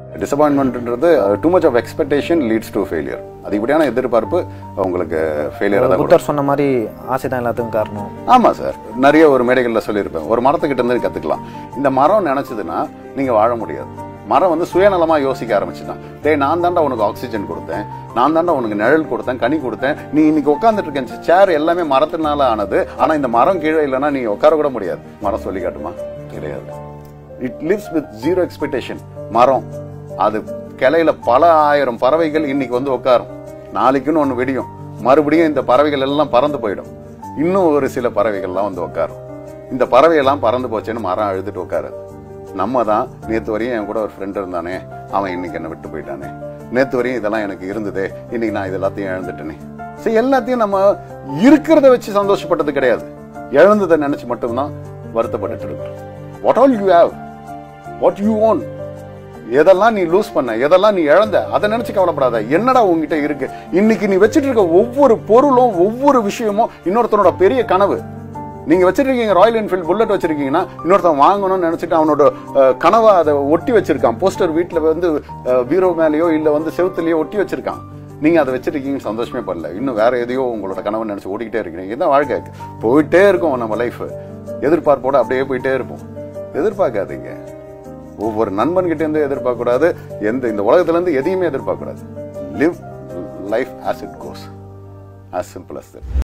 டிசப்பாயின்மெண்ட்ன்றது too much of expectation leads to failure அதிகப்படியான எதிர்பார்ப்பு உங்களுக்கு ஃபெயிலியர் தான் கொடுக்கும். புத்தர் சொன்ன மாதிரி ஆசை தான் எல்லாத்துக்கும் காரணம் ஆமாம் சார் நிறைய ஒரு மேடைகளில் சொல்லியிருப்பேன் ஒரு மரத்துக்கிட்ட இருந்து கற்றுக்கலாம் இந்த மரம் நினச்சதுன்னா நீங்கள் வாழ முடியாது மரம் வந்து சுயநலமாக யோசிக்க ஆரம்பிச்சுதான் டேய் நான் தாண்டா உனக்கு ஆக்சிஜன் கொடுத்தேன் நான் தாண்டா உனக்கு நிழல் கொடுத்தேன் கனி கொடுத்தேன் நீ இன்னைக்கு உட்காந்துட்டு இருக்க சேர் எல்லாமே மரத்தினால ஆனது ஆனால் இந்த மரம் கீழே இல்லைன்னா நீ உட்கார கூட முடியாது மரம் சொல்லி காட்டுமா கிடையாது it lives with zero expectation மரம் அது கிளையில பல ஆயிரம் பறவைகள் இன்னைக்கு வந்து உட்காரும் நாளைக்குன்னு ஒன்று விடியும் மறுபடியும் இந்த பறவைகள் எல்லாம் பறந்து போயிடும் இன்னும் ஒரு சில பறவைகள்லாம் வந்து உட்காரும் இந்த பறவையெல்லாம் பறந்து போச்சுன்னு மரம் அழுதுட்டு உட்காரு நம்ம தான் நேற்று வரையும் என் கூட ஒரு ஃப்ரெண்ட் இருந்தானே அவன் இன்னைக்கு என்னை விட்டு போயிட்டானே நேற்று வரையும் இதெல்லாம் எனக்கு இருந்ததே இன்னைக்கு நான் இது எல்லாத்தையும் இழந்துட்டேனே சரி எல்லாத்தையும் நம்ம இருக்கிறத வச்சு சந்தோஷப்பட்டது கிடையாது இழந்ததை நினைச்சு மட்டும்தான் வருத்தப்பட்டுட்டு இருக்கிறோம் what all you have what you own எதெல்லாம் நீ லூஸ் பண்ண எதெல்லாம் நீ இழந்த அதை நினைச்சு கவலைப்படாத என்னடா உங்ககிட்ட இருக்கு இன்னைக்கு நீ வச்சிட்டு இருக்க ஒவ்வொரு பொருளும் ஒவ்வொரு விஷயமும் இன்னொருத்தனோட பெரிய கனவு நீங்க வச்சிருக்கீங்க ராயல் என்ஃபீல்ட் புல்லட் வச்சிருக்கீங்கன்னா இன்னொருத்தன் வாங்கணும்னு நினைச்சிட்டு அவனோட அஹ், கனவை அதை ஒட்டி வச்சிருக்கான் போஸ்டர் வீட்டுல வந்து அஹ், பீரோ மேலேயோ இல்ல வந்து செவுத்துலயோ ஒட்டி வச்சிருக்கான் நீங்க அதை வச்சிருக்கீங்க சந்தோஷமே படல இன்னும் வேற எதையோ உங்களோட கனவை நினைச்சு ஓடிக்கிட்டே இருக்கீங்க இதுதான் வாழ்க்கை போயிட்டே இருக்கும் நம்ம லைஃப் எதிர்பார்ப்போட அப்படியே போயிட்டே இருப்போம் எதிர்பார்க்காதீங்க ஒவ்வொரு நண்பன்கிட்ட இருந்து எதிர்பார்க்க கூடாது எந்த இந்த உலகத்துல இருந்து எதையுமே எதிர்பார்க்க கூடாது live life as it goes as simple as